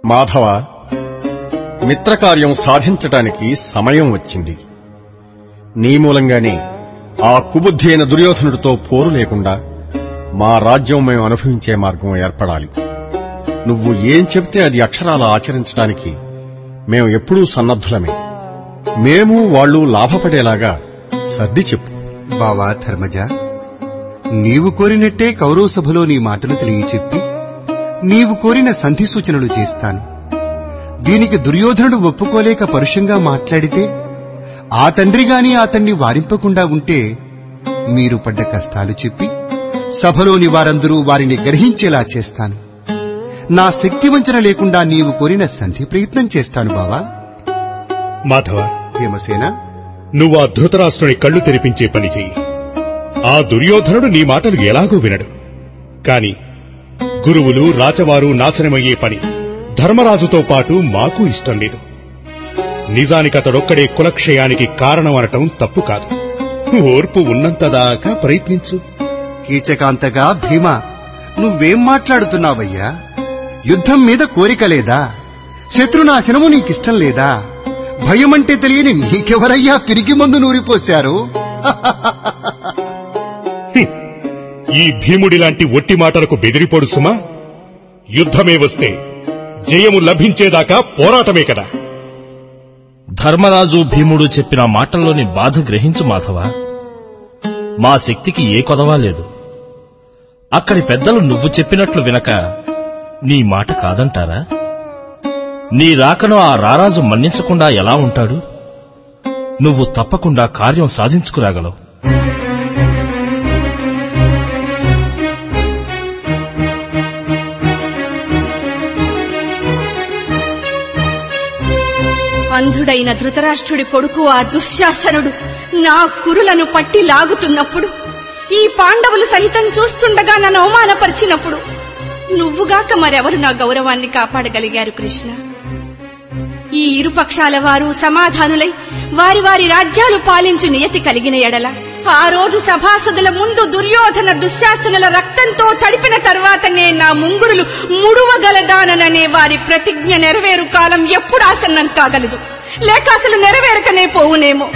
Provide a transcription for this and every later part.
మాధవ మిత్రకార్యం సాధించటానికి సమయం వచ్చింది నీ మూలంగానే ఆ కుబుద్ధి అయిన దుర్యోధనుడితో పోరు లేకుండా మా రాజ్యం మేము అనుభవించే మార్గం ఏర్పడాలి నువ్వు ఏం చెబితే అది అక్షరాల ఆచరించడానికి మేము ఎప్పుడూ సన్నద్ధులమే మేము వాళ్ళు లాభపడేలాగా సర్ది చెప్పు బావా ధర్మజ నీవు కోరినట్టే కౌరవ సభలో నీ మాటలు తెలియచెప్పి నీవు కోరిన సంధి సూచనలు చేస్తాను దీనికి దుర్యోధనుడు ఒప్పుకోలేక పరుషంగా మాట్లాడితే ఆ తండ్రి గాని అతన్ని వారింపకుండా ఉంటే మీరు పడ్డ కష్టాలు చెప్పి సభలోని వారందరూ వారిని గ్రహించేలా చేస్తాను నా శక్తి వంచన లేకుండా నీవు కోరిన సంధి ప్రయత్నం చేస్తాను బావా మాధవ భీమసేన నువ్వు ఆ ధృతరాష్ట్రుని కళ్ళు తెరిపించే పని చెయ్యి ఆ దుర్యోధనుడు నీ మాటలు ఎలాగూ వినడు కాని గురువులు రాచవారు నాశనమయ్యే పని ధర్మరాజుతో పాటు మాకు ఇష్టం లేదు నిజానికతడొక్కడే కులక్షయానికి కారణమనటం తప్పు కాదు ఓర్పు ఉన్నంతదాకా ప్రయత్నించు కీచకాంతగా భీమ నువ్వేం మాట్లాడుతున్నావయ్యా యుద్ధం మీద కోరిక లేదా శత్రునాశనము నీకిష్టం లేదా భయమంటే తెలియని నీకెవరయ్యా పిరికి మందు నూరిపోశారు హ్మ్. ఈ భీముడి లాంటి ఒట్టి మాటలకు బెదిరిపోడు సుమా యుద్ధమే వస్తే జయము లభించేదాకా పోరాటమే కదా ధర్మరాజు భీముడు చెప్పిన మాటల్లోని బాధ గ్రహించు మాధవ మా శక్తికి ఏ కొదవా లేదు అక్కడి పెద్దలు నువ్వు చెప్పినట్లు వినక నీ మాట కాదంటారా నీ రాకను ఆ రారాజు మన్నించకుండా ఎలా ఉంటాడు నువ్వు తప్పకుండా కార్యం సాధించుకురాగలవు అంధుడైన ధృతరాష్ట్రుడి కొడుకు ఆ దుశ్శాసనుడు నా కురులను పట్టి లాగుతున్నప్పుడు ఈ పాండవులు సహితం చూస్తుండగా నన్ను అవమానపరిచినప్పుడు నువ్వుగాక మరెవరు నా గౌరవాన్ని కాపాడగలిగారు కృష్ణ ఈ ఇరుపక్షాల వారు సమాధానులై వారి వారి రాజ్యాలు పాలించు నియతి కలిగిన ఎడల ఆ రోజు సభాసదుల ముందు దుర్యోధన దుశ్శాసనుల రక్తంతో తడిపిన తర్వాతనే నా ముంగురులు ముడువగలదాననే వారి ప్రతిజ్ఞ నెరవేరు కాలం ఎప్పుడు ఆసన్నం కాగలదు లేక అసలు నెరవేరకనే పోవునేమో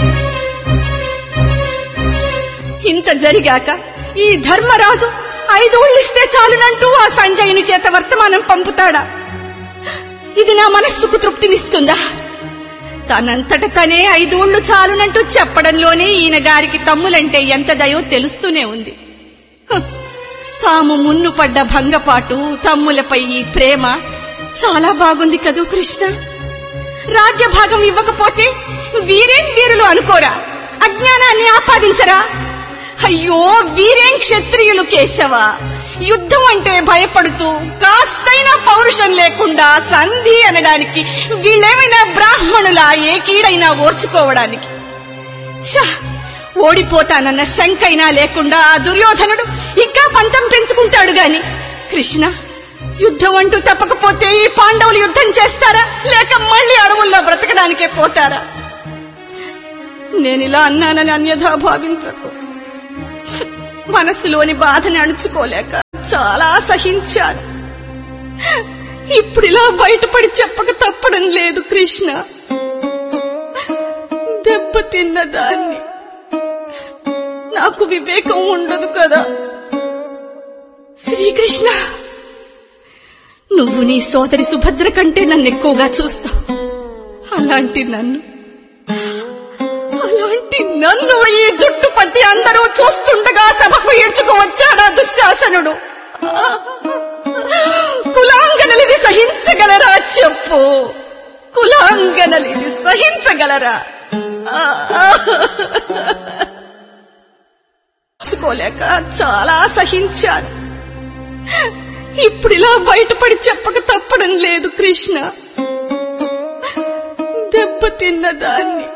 ఇంత జరిగాక ఈ ధర్మరాజు ఐదోళ్ళిస్తే చాలునంటూ ఆ సంజయుని చేత వర్తమానం పంపుతాడా ఇది నా మనస్సుకు తృప్తినిస్తుందా తనంతట తనే ఐదోళ్లు చాలునంటూ చెప్పడంలోనే ఈయన గారికి తమ్ములంటే ఎంత దయో తెలుస్తూనే ఉంది హ, తాము మున్ను పడ్డ భంగపాటు తమ్ములపై ఈ ప్రేమ చాలా బాగుంది కదూ కృష్ణ రాజ్యభాగం ఇవ్వకపోతే వీరేం వీరులు అనుకోరా అజ్ఞానాన్ని ఆపాదించరా అయ్యో వీరేం క్షత్రియులు కేశవ యుద్ధం అంటే భయపడుతూ కాస్తైనా పౌరుషం లేకుండా సంధి అనడానికి వీళ్ళేమైనా బ్రాహ్మణులా ఏ కీడైనా ఓర్చుకోవడానికి ఛ! ఓడిపోతానన్న శంకైనా లేకుండా ఆ దుర్యోధనుడు ఇంకా పంతం పెంచుకుంటాడు గాని కృష్ణ యుద్ధం అంటూ తప్పకపోతే ఈ పాండవులు యుద్ధం చేస్తారా లేక మళ్ళీ అడవుల్లో బ్రతకడానికే పోతారా నేనిలా అన్నానని అన్యథా భావించకు మనసులోని బాధని అణుచుకోలేక చాలా సహించాను ఇప్పుడిలా బయటపడి చెప్పక తప్పడం లేదు కృష్ణ దెబ్బతిన్న దాన్ని నాకు వివేకం ఉండదు కదా శ్రీకృష్ణ నువ్వు నీ సోదరి సుభద్ర కంటే నన్ను ఎక్కువగా చూస్తావు అలాంటి నన్ను అలాంటి నన్ను ఈ జుట్టు పట్టి అందరూ చూస్తుండగా సభకు ఈడ్చుకువచ్చాడా దుశ్శాసనుడు కులాంగనలిది సహించగలరా చెప్పు కులాంగనలిది సహించగలరా చూసుకోలేక చాలా సహించాను ఇప్పుడిలా బయటపడి చెప్పక తప్పడం లేదు కృష్ణ దెబ్బతిన్న దాన్ని